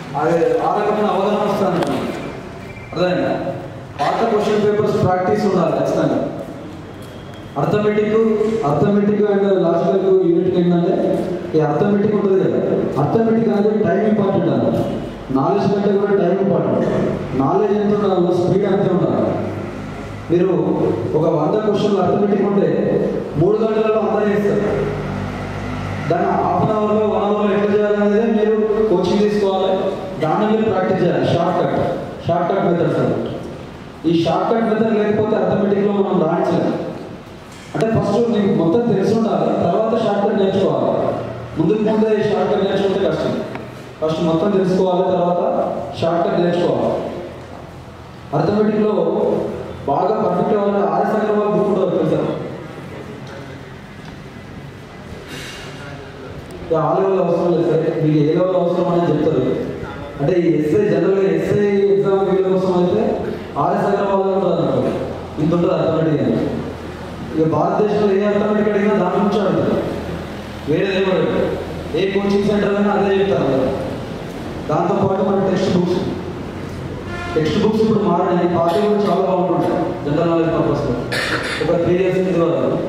అది ఆ రకమైన అవగాహన వస్తుంది అర్థమైందా పాత క్వశ్చన్ పేపర్స్ ప్రాక్టీస్ ఉండాలి ఖచ్చితంగా arithmetic arithmetic and logical unit ఏంటంటే ఈ అర్థమెటిక్ ఉంటుంది కదా అర్థమెటిక్ అనేది టైం ఇంపార్టెంట్ అన్నమాట నాలెడ్జ్ కంటే కూడా టైం ఇంపార్టెంట్ నాలెడ్జ్ ఎంత ఉండాలో స్పీడ్ అంతే ఉండాలి మీరు ఒక వంద క్వశ్చన్లు అర్థమెటిక్ ఉంటే మూడు గంటలలో అంతా చేస్తారు దాన్ని హాఫ్ అన్ అవర్లో వన్ అవర్లో ఎట్లా చేయాలనేది మీరు కోచింగ్ తీసుకోవాలి దాన్ని మీరు ప్రాక్టీస్ చేయాలి shortcut shortcut methods అన్నమాట ఈ షార్ట్ కట్ మెథడ్ లేకపోతే అర్థమెటిక్లో మనం రాణించలేము అంటే ఫస్ట్ నీకు మొత్తం తెలిసి ఉండాలి తర్వాత షార్ట్ కట్ నేర్చుకోవాలి ముందుకు ముందే షార్ట్ కట్ నేర్చుకుంటే కష్టం ఫస్ట్ మొత్తం తెలుసుకోవాలి తర్వాత షార్ట్ కట్ నేర్చుకోవాలి అర్థమెటిక్లో బాగా పర్ఫెక్ట్ అవ్వాలంటే ఆర్ఎస్ అగర్వాల్ బుక్ ఉంటుంది తెలుసా ఆ లెవెల్ అవసరం లేదు సరే మీకు ఏ లెవెల్ అవసరం అనేది చెప్తారు అంటే ఈ ఎస్ఐ జనరల్గా ఎస్ఐ ఎగ్జామ్ వీళ్ళ కోసం అయితే ఆర్ఎస్ అగర్వాల్ ఉంటుంది అనుకో ఇంత ఉంటుంది అర్థమెటిక్ అని ఇక భారతదేశంలో ఏ అర్థమెటిక్ అడిగినా దాని నుంచి అడుగుతారు వేరేది ఏమో అడగరు. ఏ కోచింగ్ సెంటర్ అయినా అదే చెప్తారు అందరూ. దాంతోపాటు మన టెక్స్ట్ బుక్స్ టెక్స్ట్ బుక్స్ ఇప్పుడు మారినాయి పాత కూడా చాలా బాగుంటుంటాయి జనరల్ నాలెడ్జ్ పర్పస్లో ఒక త్రీ ఇయర్స్ కింద వరకు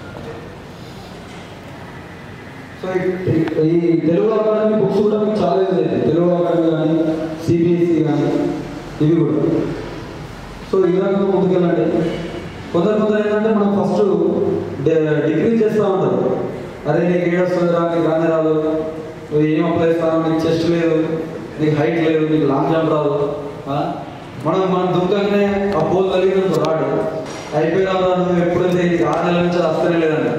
సో ఈ- ఈ తెలుగు అకాడమీ బుక్స్ కూడా మీకు చాలా యూజ్ అవుతాయి తెలుగు అకాడమీ కానీ సిబిఎస్ఈ కానీ ఇవి కూడా సో ఈ రకంగా ముందుకెళ్ళండి కొందరు కొందరు ఏంటంటే మనం ఫస్ట్ డిగ్రీ చేస్తూ ఉంటారు అరే నీకు ఏడు వస్తుంది రా నీకు రానే రాదు నువ్వు ఏం అప్లై చేస్తావు నీకు చెస్ట్ లేదు నీకు హైట్ లేదు నీకు లాంగ్ జంప్ రాదు ఆ? మనం మనం దుఃఖంగానే ఆ పోల్ కలిగినందుకు రాడు అయిపోయినా నువ్వు ఎప్పుడైతే నీకు ఆరు నెలల నుంచి వస్తూనే లేదండి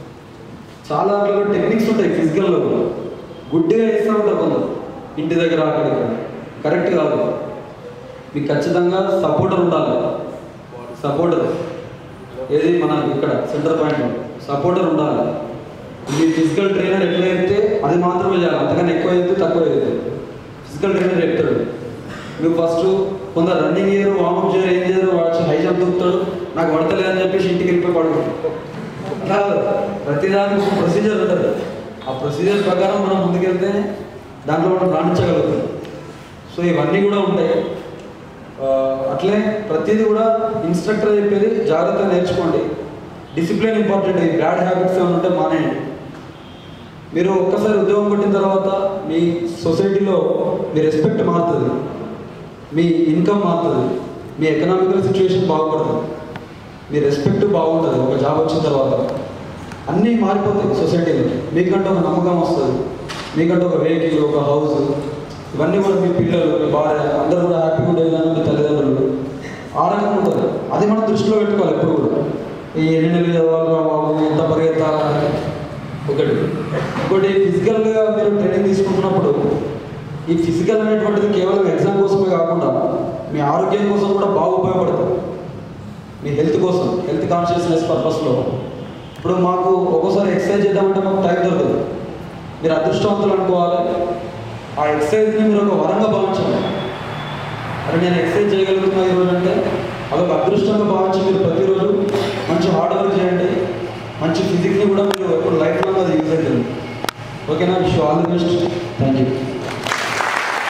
చాలా దాంట్లో టెక్నిక్స్ ఉంటాయి ఫిజికల్లో గుడ్డిగా వేస్తూ ఉంటారు కొందరు ఇంటి దగ్గర అక్కడ ఇక్కడ కరెక్ట్ కాదు మీకు ఖచ్చితంగా సపోర్టర్ ఉండాలి సపోర్టర్ ఏది మన ఇక్కడ సెంటర్ పాయింట్ సపోర్టర్ ఉండాలి ఇది ఫిజికల్ ట్రైనర్ ఎట్లా చెప్తే అది మాత్రమే చేయాలి అంతకన్నా ఎక్కువ చెప్తే తక్కువ చెప్తే ఫిజికల్ ట్రైనర్ చెప్తాడు నువ్వు ఫస్ట్ కొందరు రన్నింగ్ చేయరు వార్మప్ చేయరు ఏం చేయరు వాడు హై జంప్ దూకుతాడు నాకు పడతలేదని చెప్పేసి ఇంటికి వెళ్ళిపోయి పడుకుంటాడు అట్లా కాదు. ప్రతిదానికి ఒక ప్రొసీజర్ ఉంటుంది ఆ ప్రొసీజర్ ప్రకారం మనం ముందుకెళ్తే దాంట్లో మనం రాణించగలుగుతాం సో ఇవన్నీ కూడా ఉంటాయి ఆ, అట్లే ప్రతిదీ కూడా ఇన్స్ట్రక్టర్ చెప్పేది జాగ్రత్తగా నేర్చుకోండి డిసిప్లిన్ ఇంపార్టెంట్ ఈ బ్యాడ్ హ్యాబిట్స్ ఏమైనా ఉంటే మానేయండి మీరు ఒక్కసారి ఉద్యోగం కొట్టిన తర్వాత మీ సొసైటీలో మీ రెస్పెక్ట్ మారుతుంది మీ ఇన్కమ్ మారుతుంది మీ ఎకనామికల్ సిచ్యువేషన్ బాగుపడుతుంది మీ రెస్పెక్ట్ బాగుంటుంది ఒక జాబ్ వచ్చిన తర్వాత అన్నీ మారిపోతాయి సొసైటీలో మీకంటే ఒక నమ్మకం వస్తుంది మీకంటే ఒక వెహికల్ ఒక హౌస్ ఇవన్నీ కూడా మీ పిల్లలు మీ భార్య అందరూ కూడా హ్యాపీగా ఉండేలాగా మీ తల్లిదండ్రులు ఆ రకంగా ఉంటుంది అది మనం దృష్టిలో పెట్టుకోవాలి ఎప్పుడు కూడా ఈ ఎన్ని నెలలు చదవాలి రా బాబు ఎంత పరిగెత్తాలని ఒకటి ఇంకోటి ఫిజికల్గా మీరు ట్రైనింగ్ తీసుకుంటున్నప్పుడు ఈ ఫిజికల్ అనేటువంటిది కేవలం ఎగ్జామ్ కోసమే కాకుండా మీ ఆరోగ్యం కోసం కూడా బాగా ఉపయోగపడుతుంది మీ హెల్త్ కోసం హెల్త్ కాన్షియస్నెస్ పర్పస్లో ఇప్పుడు మాకు ఒక్కోసారి ఎక్సర్సైజ్ చేద్దామంటే మాకు టైం దొరకదు మీరు అదృష్టవంతులు అనుకోవాలి ఆ ఎక్సర్సైజ్ని మీరు ఒక వరంగా భావించండి అరే నేను ఎక్సర్సైజ్ చేయగలుగుతున్నా ఈరోజు అంటే అదొక అదృష్టంగా భావించి మీరు ప్రతిరోజు మంచి హార్డ్ వర్క్ చేయండి మంచి ఫిజిక్ని కూడా మీరు ఎప్పుడు లైఫ్ లాంగ్ అది యూజ్ అవుతుంది ఓకేనా wish all the best thank you